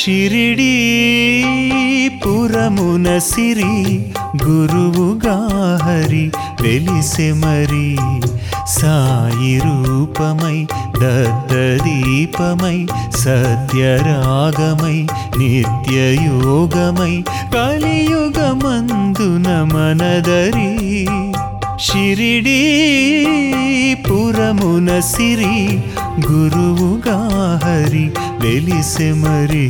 షిరిడీ పురమున సిరి గురువుగా హరి వెలిసె మరి సాయి రూపమై దత్తదీపమై సత్యరాగమై నిత్యయోగమై కలియుగమందున మనదరి షిరిడీ పురమున సిరి గురువుగా హరి వెలిసె మరి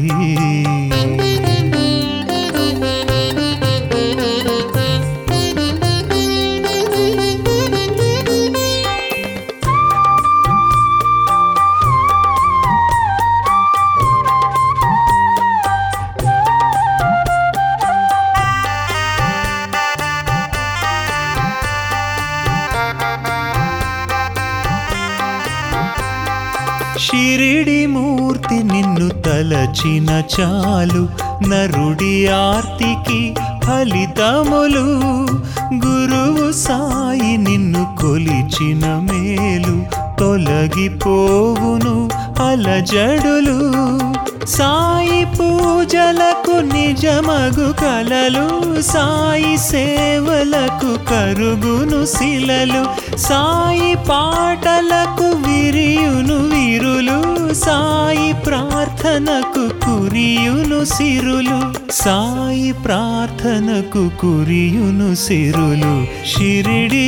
షిరిడి మూర్తి నిన్ను తలచిన చాలు నరుడి ఆర్తికి ఫలితములు గురువు సాయి నిన్ను కొలిచిన మేలు తొలగిపోవును అలజడులు సాయి పూజలకు నిజమగు కలలు సాయి సేవలకు కరుగును శిలలు సాయి పాటలకు విరియును విరులు సాయి ప్రార్థనకు కురియును సిరులు సాయి ప్రార్థనకు కురియును సిరులు షిరిడీ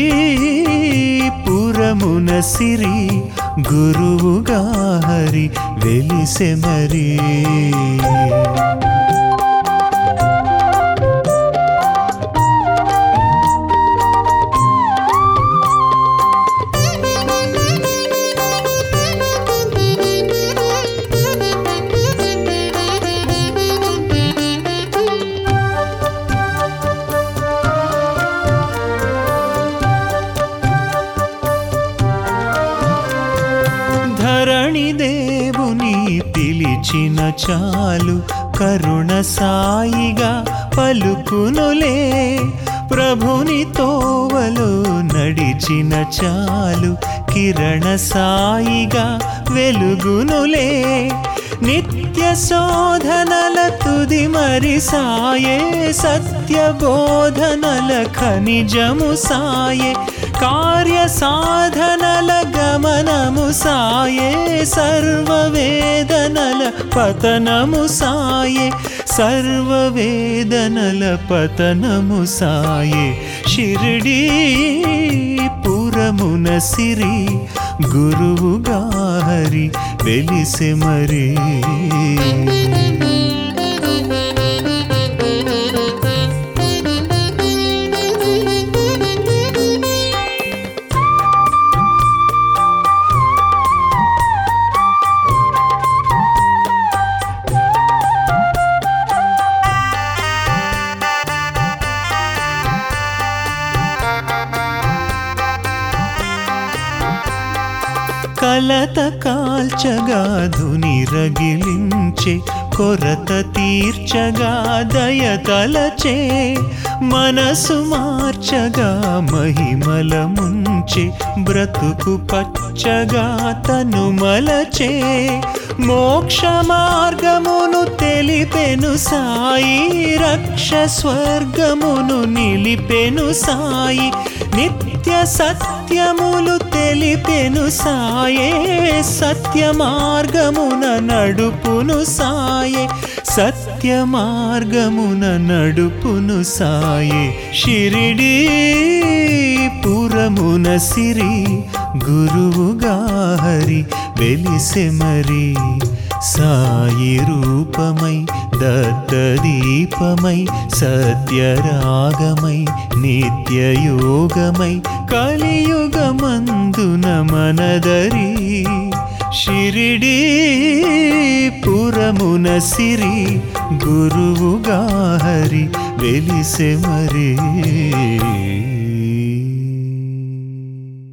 పురమున సిరి గురువుగా హరి వెలిసె మరి ధరణి దేవుని పిలిచిన చాలు కరుణ సాయిగా పలుకునులే ప్రభుని తోవలో నడిచిన చాలు కిరణ సాయిగా వెలుగునులే నిత్య శోధనల తుది మరి సాయే సత్య బోధనల ఖనిజము సాయే కార్య సాధనల గమనము సాయే సర్వ వేదనల పతనము సాయే సర్వ వేదనల పతనము సాయే షిరిడీ పురమున సిరి గురువుగా హరి వెలిసె మరి కలత కాల్చగా ధుని రగిలించే కొరత తీర్చగా దయతలచే మనసు మార్చగా మహిమల ముంచే బ్రతుకు పచ్చగా తను మలచే మోక్ష మార్గమును తెలిపెను సాయి రక్ష స్వర్గమును నిలిపెను సాయి నిత్య సత్యములు తెలిపెను సాయే సత్య మార్గమున నడుపును సాయే సత్య మార్గమున నడుపును సాయే షిరిడీ పురమున సిరి గురువుగా హరి వెలిసె మరి సాయి రూపమై దత్తదీపమై సత్యరాగమై నిత్యయోగమై కలియుగమందున మనదరి షిరిడీ పురమున సిరి గురువుగా హరి వెలిసె మరి